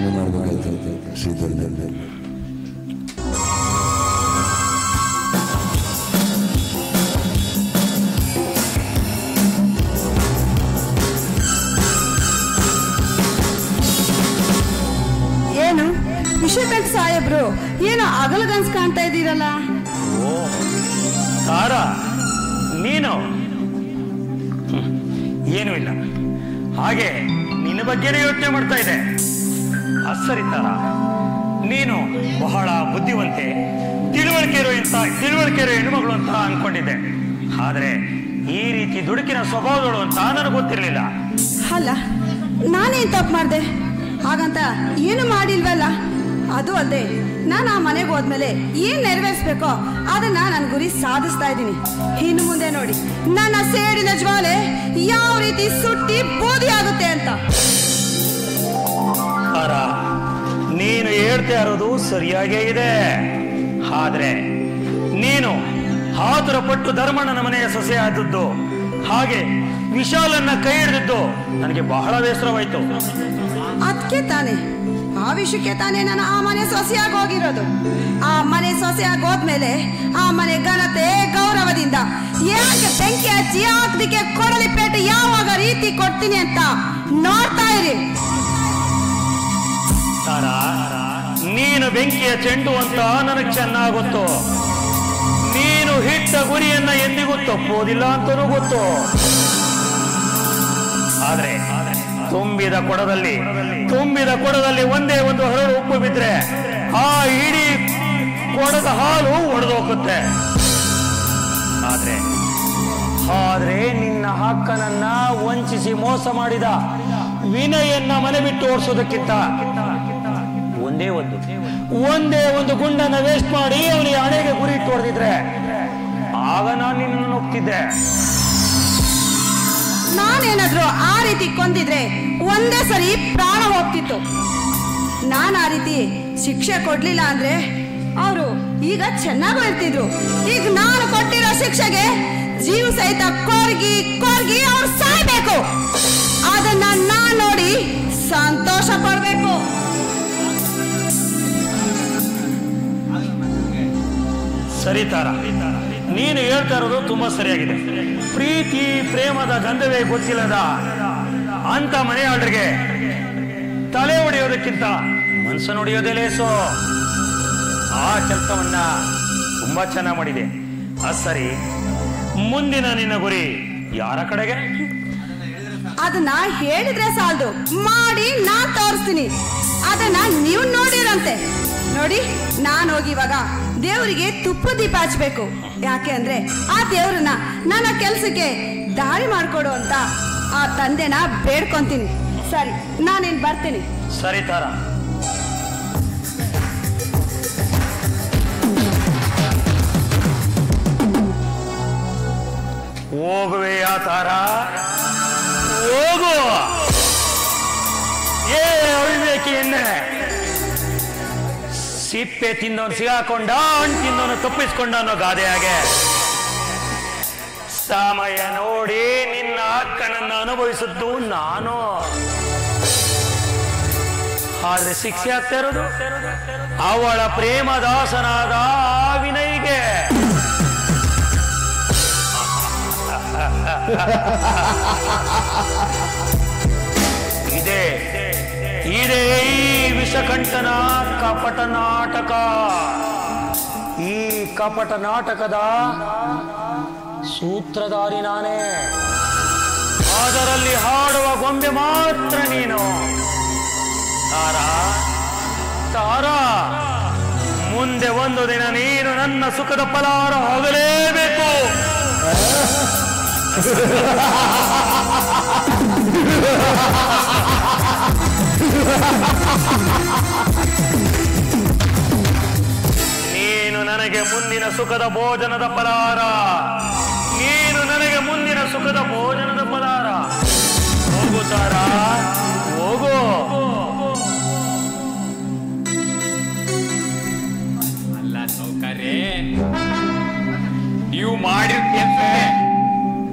ಮನೆ ಮಾಡ್ಬೇಕಾಯ್ತು ಶ್ರೀಧರ್ನಲ್ಲಿ ಏನು ವಿಷಯಕಂಠ ಸಾಹೇಬ್ರು ಏನೋ ಅಗಲಗನ್ಸ್ ಕಾಣ್ತಾ ಇದ್ದೀರಲ್ಲ ಓ ತಾರ ನೀನು ಹ್ಮ್, ಏನೂ ಇಲ್ಲ ಹಾಗೆ ನಿನ್ನ ಬಗ್ಗೆನೇ ಯೋಚನೆ ಮಾಡ್ತಾ ಇದೆ ಅದ್ ಸರಿ ತಾರ ನೀನು ಬಹಳ ಬುದ್ಧಿವಂತೆ ತಿಳುವಳಿಕೆ ಇರೋ ಇಂಥ ತಿಳುವಳಿಕೆ ಇರೋ ಹೆಣ್ಮಗಳು ಅಂತ ಅನ್ಕೊಂಡಿದ್ದೆ ಆದ್ರೆ ಈ ರೀತಿ ದುಡುಕಿನ ಸ್ವಭಾವದಳು ಅಂತ ನನಗೆ ಗೊತ್ತಿರಲಿಲ್ಲ ಅಲ್ಲ ನಾನೇನ್ ತಪ್ಪು ಮಾಡಿದೆ ಹಾಗಂತ ಏನು ಮಾಡಿಲ್ವಲ್ಲ ಅದು ಅಲ್ಲದೆ ನಾನು ಆ ಮನೆಗೆ ಹೋದ್ಮೇಲೆ ಏನ್ ನೆರವೇರಿಸ್ಬೇಕೋ ಅದನ್ನ ನನ್ನ ಗುರಿ ಸಾಧಿಸ್ತಾ ಇದ್ದೀನಿ ಇನ್ನು ಮುಂದೆ ನೋಡಿ ನನ್ನ ಸೇಡಿನ ಜ್ವಾಲೆ ಯಾವ ರೀತಿ ಸುಟ್ಟಿ ಬೂದಿ ಆಗುತ್ತೆ ಅಂತ ತಾರ ನೀನು ಹೇಳ್ತಾ ಇರೋದು ಸರಿಯಾಗೇ ಇದೆ ಆದ್ರೆ ನೀನು ಆತುರ ಪಟ್ಟು ಧರ್ಮಣ್ಣನ ಮನೆಯ ಸೊಸೆ ಆದದ್ದು ಹಾಗೆ ವಿಶಾಲನ್ನ ಕೈ ಹಿಡಿದಿದ್ದು ನನಗೆ ಬಹಳ ಬೇಸರವಾಯ್ತು ಅದಕ್ಕೆ ತಾನೆ ಆ ವಿಷಯಕ್ಕೆ ತಾನೇ ನಾನು ಆ ಮನೆ ಸೊಸೆಯಾಗಿ ಹೋಗಿರೋದು ಆ ಮನೆ ಸೊಸೆಯಾಗಿ ಹೋದ್ಮೇಲೆ ಆ ಮನೆ ಘನತೆ ಗೌರವದಿಂದ ಯಾಕೆ ಬೆಂಕಿ ಹಚ್ಚಿ ಹಾಕ್ಲಿಕ್ಕೆ ಕೊಡಲಿ ಪೇಟೆ ಯಾವಾಗ ರೀತಿ ಕೊಡ್ತೀನಿ ಅಂತ ನೋಡ್ತಾ ಇರಿ ತಾರ ನೀನು ಬೆಂಕಿಯ ಚೆಂಡು ಅಂತ ನನಗೆ ಚೆನ್ನಾಗಿ ಗೊತ್ತು ನೀನು ಹಿಟ್ಟ ಗುರಿಯನ್ನ ಎಂದಿಗೂ ತಪ್ಪುವುದಿಲ್ಲ ಅಂತನೂ ಗೊತ್ತು ಆದ್ರೆ ತುಂಬಿದ ಕೊಡದಲ್ಲಿ ತುಂಬಿದ ಕೊಡದಲ್ಲಿ ಒಂದೇ ಒಂದು ಹರಳು ಉಪ್ಪು ಬಿದ್ರೆ ಆ ಇಡೀ ಕೊಡದ ಹಾಲು ಒಡೆದೋಗುತ್ತೆ ಆದ್ರೆ ಆದ್ರೆ ನಿನ್ನ ಹಕ್ಕನನ್ನ ವಂಚಿಸಿ ಮೋಸ ಮಾಡಿದ ವಿನಯನ್ನ ಮನೆ ಬಿಟ್ಟು ಓಡಿಸೋದಕ್ಕಿಂತ ಒಂದೇ ಒಂದು ಒಂದೇ ಒಂದು ಗುಂಡನ್ನ ವೇಸ್ಟ್ ಮಾಡಿ ಅವನಿಗೆ ಹಣೆಗೆ ಗುರಿ ಇಟ್ಟು ಹೊಡೆದಿದ್ರೆ ಆಗ ನಾನು ನಿನ್ನನ್ನು ಒಪ್ತಿದ್ದೆ ನಾನೇನಾದ್ರೂ ಆ ರೀತಿ ಕೊಂದಿದ್ರೆ ಒಂದೇ ಸರಿ ಪ್ರಾಣ ಹೋಗ್ತಿತ್ತು ನಾನು ಆ ರೀತಿ ಶಿಕ್ಷೆ ಕೊಡ್ಲಿಲ್ಲ ಅಂದ್ರೆ ಅವರು ಈಗ ಚೆನ್ನಾಗೂ ಇರ್ತಿದ್ರು ಈಗ ನಾನು ಕೊಟ್ಟಿರೋ ಶಿಕ್ಷೆಗೆ ಜೀವ ಸಹಿತ ಕೊರ್ಗಿ ಕೊರ್ಗಿ ಅವ್ರು ಸಾಯ್ಬೇಕು ಅದನ್ನ ನಾನ್ ನೋಡಿ ಸಂತೋಷ ಪಡ್ಬೇಕು ಸರಿ ತಾರ ನೀನು ಹೇಳ್ತಾ ಇರೋದು ತುಂಬಾ ಸರಿಯಾಗಿದೆ ಪ್ರೀತಿ ಪ್ರೇಮದ ಗಂಧವೇ ಗೊತ್ತಿಲ್ಲದ ಅಂತ ಮನೆಯಾಳ್ರಿಗೆ ತಲೆ ಹೊಡೆಯೋದಕ್ಕಿಂತ ಮನಸ್ಸನ್ನು ಹೊಡೆಯೋದೇ ಲೇಸು ಆ ಕೆಲಸವನ್ನ ತುಂಬಾ ಚೆನ್ನಾಗಿ ಮಾಡಿದೆ ಅದ್ ಸರಿ ಮುಂದಿನ ನಿನ್ನ ಗುರಿ ಯಾರ ಕಡೆಗೆ ಅದನ್ನ ಹೇಳಿದ್ರೆ ಸಾಲದು ಮಾಡಿ ನಾನ್ ತೋರಿಸ್ತೀನಿ ಅದನ್ನ ನೀವು ನೋಡಿರಂತೆ ನೋಡಿ ನಾನು ಹೋಗಿ ಇವಾಗ ದೇವರಿಗೆ ತುಪ್ಪ ದೀಪ ಹಚ್ಬೇಕು ಯಾಕೆ ಅಂದ್ರೆ ಆ ದೇವ್ರನ್ನ ನನ್ನ ಕೆಲ್ಸಕ್ಕೆ ದಾರಿ ಮಾಡ್ಕೊಡು ಅಂತ ಆ ತಂದೆನ ಬೇಡ್ಕೊಂತೀನಿ ಸರಿ ನಾನೇನ್ ಬರ್ತೀನಿ ಸರಿ ತಾರ ಹೋಗುವೆಯಾ ತಾರ ಹೋಗು ಏ ಅವಿವೇಕಿ ಎಣ್ಣೆ ಸಿಪ್ಪೆ ತಿಂದವನು ಸಿಗಾಕೊಂಡ ಹಣ್ಣು ತಿಂದವನು ತಪ್ಪಿಸ್ಕೊಂಡ ಅನ್ನೋ ಗಾದೆ ಹಾಗೆ ಸಮಯ ನೋಡಿ ನಿನ್ನ ಅಕ್ಕನನ್ನು ಅನುಭವಿಸಿದ್ದು ನಾನು ಆದ್ರೆ ಶಿಕ್ಷೆ ಆಗ್ತಾ ಇರೋದು ಅವಳ ಪ್ರೇಮದಾಸನಾದ ಆ ವಿನಯ್ಗೆ ಇದೆ ಇದೆ ಈ ವಿಷಕಂಠನ ಕಪಟ ನಾಟಕ ಈ ಕಪಟ ನಾಟಕದ ಸೂತ್ರಧಾರಿ ನಾನೇ ಅದರಲ್ಲಿ ಹಾಡುವ ಗೊಂಬೆ ಮಾತ್ರ ನೀನು ತಾರಾ ತಾರಾ ಮುಂದೆ ಒಂದು ದಿನ ನೀನು ನನ್ನ ಸುಖದ ಫಲಾರ ಹೋಗಲೇಬೇಕು ನೀನು ನನಗೆ ಮುಂದಿನ ಸುಖದ ಭೋಜನದ ಫಲಾರ ನೀನು ನನಗೆ ಮುಂದಿನ ಸುಖದ ಭೋಜನದ ಫಲಾರ ಹೋಗು ತಾರಾ ಹೋಗು ಅಲ್ಲ ಸೌಕರ್ಯ ನೀವು ಮಾಡಿದ ಕೆಲಸ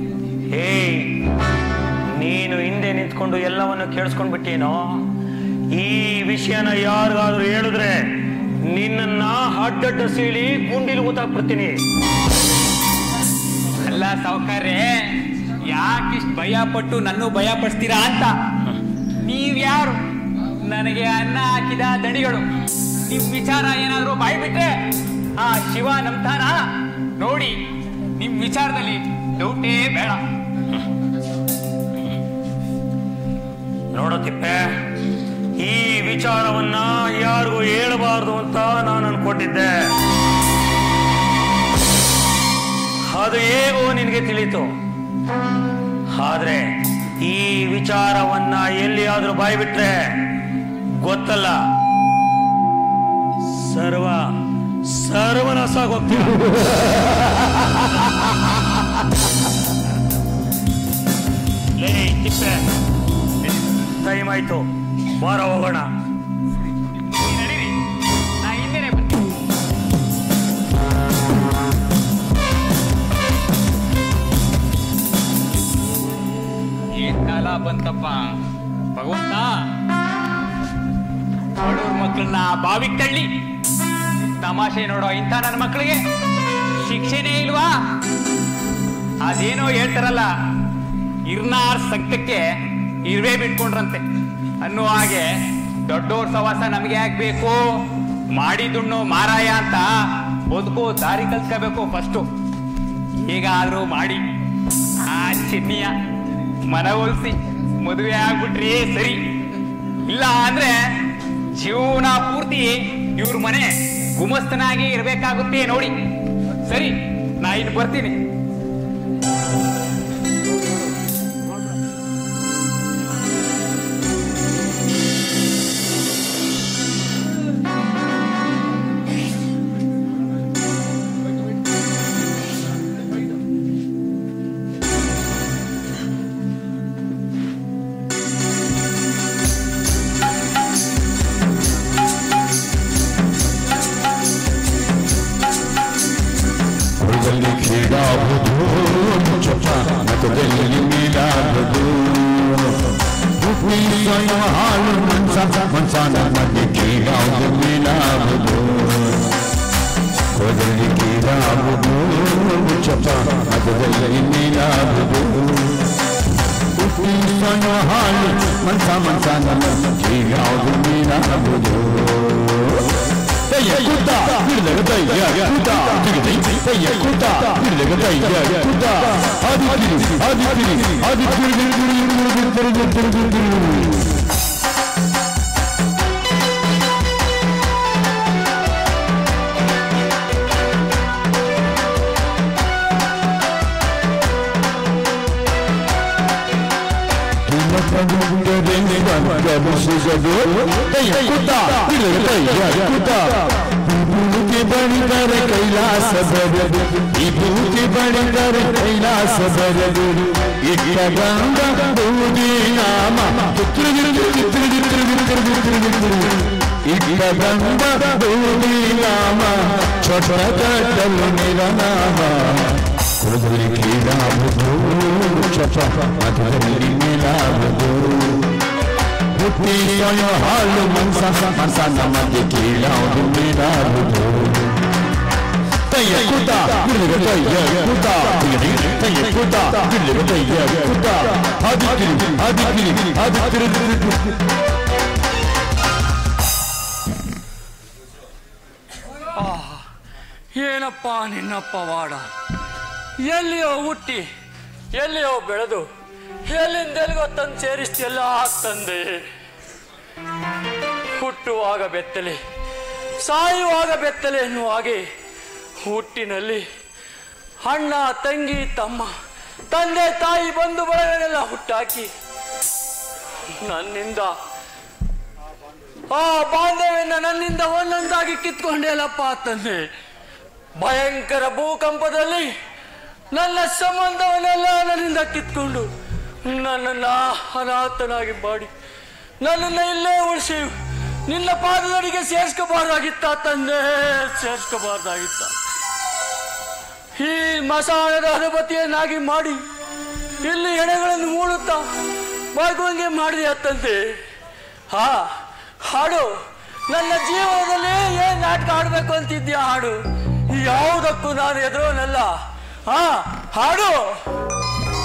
ಹೇ ನೀನು ಹಿಂದೆ ನಿಂತ್ಕೊಂಡು ಎಲ್ಲವನ್ನು ಕೇಳಿಸ್ಕೊಂಡ್ಬಿಟ್ಟೇನೋ ಈ ವಿಷಯನ ಯಾರಿಗಾದ್ರೂ ಹೇಳಿದ್ರೆ ನಿನ್ನನ್ನ ಅಡ್ಡಡ್ಡ ಸೀಳಿ ಗುಂಡಿಲು ಊತಾಕ್ಬಿಡ್ತೀನಿ ಅಲ್ಲ ಸಾವುಕಾರ್ರೆ ಯಾಕಿಷ್ಟು ಭಯ ಪಟ್ಟು ನನ್ನೂ ಭಯ ಪಡಿಸ್ತೀರಾ ಅಂತ ನೀವ್ಯಾರು ನನಗೆ ಅನ್ನ ಹಾಕಿದ ದಣಿಗಳು ನಿಮ್ ವಿಚಾರ ಏನಾದ್ರೂ ಬಾಯ್ ಬಿಟ್ರೆ ಆ ಶಿವ ನಂಬ್ತಾನ ನೋಡಿ ನಿಮ್ ವಿಚಾರದಲ್ಲಿ ಡೌಟೇ ಬೇಡ ನೋಡೋ ತಿಪ್ಪೆ ಈ ವಿಚಾರವನ್ನ ಯಾರಿಗೂ ಹೇಳಬಾರ್ದು ಅಂತ ನಾನು ಅನ್ಕೊಂಡಿದ್ದೆ ಅದು ಹೇಗೋ ನಿನಗೆ ತಿಳಿತು ಆದ್ರೆ ಈ ವಿಚಾರವನ್ನ ಎಲ್ಲಿಯಾದ್ರೂ ಬಾಯ್ಬಿಟ್ರೆ ಗೊತ್ತಲ್ಲ ಸರ್ವ ಸರ್ವನಾಸಾಗೋಗ್ತೀಯ ಲೇ ತಿಪ್ಪೆ ಟೈಮ್ ಆಯ್ತು ಬಾರ ಹೋಗೋಣ ನೀವ್ ನಡೀರಿ ನಾ ಹಿಂದೆನೆ ಬರ್ತೀನಿ ಏನ್ ಕಾಲ ಬಂತಪ್ಪ ಭಗವಂತ ಬಡವ್ರ ಮಕ್ಕಳನ್ನ ಬಾವಿಗೆ ತಳ್ಳಿ ತಮಾಷೆ ನೋಡೋ ಇಂಥ ನನ್ನ ಮಕ್ಕಳಿಗೆ ಶಿಕ್ಷೆನೇ ಇಲ್ವಾ ಅದೇನೋ ಹೇಳ್ತಾರಲ್ಲ ಇರ್ನಾರ್ ಸಂಕಟಕ್ಕೆ ಇರ್ವೇ ಬಿಟ್ಕೊಂಡ್ರಂತೆ ಅನ್ನೋ ಹಾಗೆ ದೊಡ್ಡೋರ್ ಸವಾಸ ನಮಗೆ ಆಗ್ಬೇಕು ಮಾಡಿದುಣ್ಣು ಮಾರಾಯ ಅಂತ ಬದುಕೋ ದಾರಿ ಕಲ್ತ್ಕೋಬೇಕು ಫಸ್ಟು ಹೇಗಾದ್ರೂ ಮಾಡಿ ಆ ಚಿನ್ನಿಯ ಮನವೊಲಿಸಿ ಮದುವೆ ಆಗ್ಬಿಟ್ರಿ ಸರಿ ಇಲ್ಲ ಅಂದ್ರೆ ಜೀವನ ಪೂರ್ತಿ ಇವ್ರ ಮನೆ ಗುಮಸ್ತನಾಗಿ ಇರ್ಬೇಕಾಗುತ್ತೆ ನೋಡಿ ಸರಿ ನಾ ಇನ್ನು ಬರ್ತೀನಿ ಹೊರದಲ್ಲಿ ಕ್ರೀಡಾವುದು ಚೊಪ್ಪ ಮತದಲ್ಲಿ ಮೀಲಾಡುವುದು ಹುಟ್ಟಿ ಸ್ವಯಂ ಹಾಳು ಮನ್ಸ ಮನ್ಸಾನ ಮಧ್ಯೆ ಕ್ರೀಡಾವುದು ಮೀಲಾಡುವುದು ಹೊರದಲ್ಲಿ ಕ್ರೀಡಾವುದು ಚೊಪ್ಪ ಮತದಲ್ಲಿ ಮೀಲಾಡುವುದು ಹುಟ್ಟಿ ಸ್ವಯಂ ಹಾಳು ಮನ್ಸ ಮನ್ಸಾನ ಮಧ್ಯೆ ಕ್ರೀಡಾವುದು ಮೀಲಾಡುವುದು ಕುತ್ತ ಹಿಡಿದಾಗ ತಯ್ಯ ಕುತ್ತ ಜಿಗದೈ ತಯ್ಯ ಕುತ್ತ ಹಿಡಿದಾಗ ತಯ್ಯ ಕುತ್ತ ಆದಿ ತಿರು ಆದಿ ತಿರು ಆದಿ ತಿರು ತಿರು ತಿರು ತಿರು ತಿರು ತಿರು ತಿರು ಬಣಿದರೆ ಕೈಲಾಸ ಬರದು ವಿಭೂತಿ ಬಣಿದರೆ ಕೈಲಾಸ ಬರದು ಇಟ್ಟ ಗಂಧ ಬೂದಿ ನಾಮ ಇಟ್ಟ ಗಂಧ ಬೂದಿ ನಾಮ ಚೊಟ ಕಟ್ಟಲು ನಿರನಾಮ ಕುಲದಲ್ಲಿ ಕ್ರೀಡಾವುದು ಚಪ ಮಧುರಲ್ಲಿ ಮೇಲಾವುದು ಹುಟ್ಟಿ ಸ್ವಯಂ ಹಾಳು ಮನ್ಸ ಮನ್ಸ ನಮಗೆ ಕೀಳಾವುದು ಮೇಲಾವುದು ತಯ್ಯ ಕೂತ ಬಿಡುಗ ತಯ್ಯ ಕೂತ ತಯ್ಯ ಕೂತ ಬಿಡುಗ ತಯ್ಯ ಕೂತ ಆದಿಕ್ಕಿರಿ ಆದಿಕ್ಕಿರಿ ಆದಿಕ್ಕಿರಿ ಏನಪ್ಪ ನಿನ್ನ ಪವಾಡ ಎಲ್ಲಿಯೋ ಹುಟ್ಟಿ ಎಲ್ಲಿಯೋ ಬೆಳೆದು ಎಲ್ಲಿಂದೆಲ್ಲಿಗೋ ತಂದು ಸೇರಿಸ್ತಿಯಲ್ಲ ತಂದೆ ಹುಟ್ಟುವಾಗ ಬೆತ್ತಲೆ ಸಾಯುವಾಗ ಬೆತ್ತಲೆ ಎನ್ನುವ ಹಾಗೆ ಹುಟ್ಟಿನಲ್ಲಿ ಅಣ್ಣ ತಂಗಿ ತಮ್ಮ ತಂದೆ ತಾಯಿ ಬಂಧು ಬಳಗನೆಲ್ಲ ಹುಟ್ಟಾಕಿ ನನ್ನಿಂದ ಆ ಬಾಂಧವ್ಯನ ನನ್ನಿಂದ ಒಂದೊಂದಾಗಿ ಕಿತ್ಕೊಂಡೆಲ್ಲಪ್ಪ ತಂದೆ ಭಯಂಕರ ಭೂಕಂಪದಲ್ಲಿ ನನ್ನ ಸಂಬಂಧವನ್ನೆಲ್ಲ ನನ್ನಿಂದ ಕಿತ್ಕೊಂಡು ನನ್ನನ್ನ ಅನಾಥನಾಗಿ ಮಾಡಿ ನನ್ನನ್ನು ಇಲ್ಲೇ ಉಳಿಸಿ ನಿನ್ನ ಪಾದದಡಿಗೆ ಸೇರ್ಸ್ಕೋಬಾರ್ದಾಗಿತ್ತ ತಂದೆ ಸೇರ್ಸ್ಕೋಬಾರ್ದಾಗಿತ್ತ ಈ ಮಸಾಣದ ಅನುಮತಿಯನ್ನಾಗಿ ಮಾಡಿ ಇಲ್ಲಿ ಎಣೆಗಳನ್ನು ಮೂಡುತ್ತಾ ಬಾಗುವಂಗೆ ಮಾಡಿದೆ ತಂದೆ ಹಾ ಹಾಡು ನನ್ನ ಜೀವನದಲ್ಲಿ ಏನ್ ನಾಟಕ ಆಡ್ಬೇಕು ಅಂತಿದ್ಯಾ ಹಾಡು ಯಾವುದಕ್ಕೂ ನಾನು ಎದುರೋನಲ್ಲ ಹಾ ಹಾಡು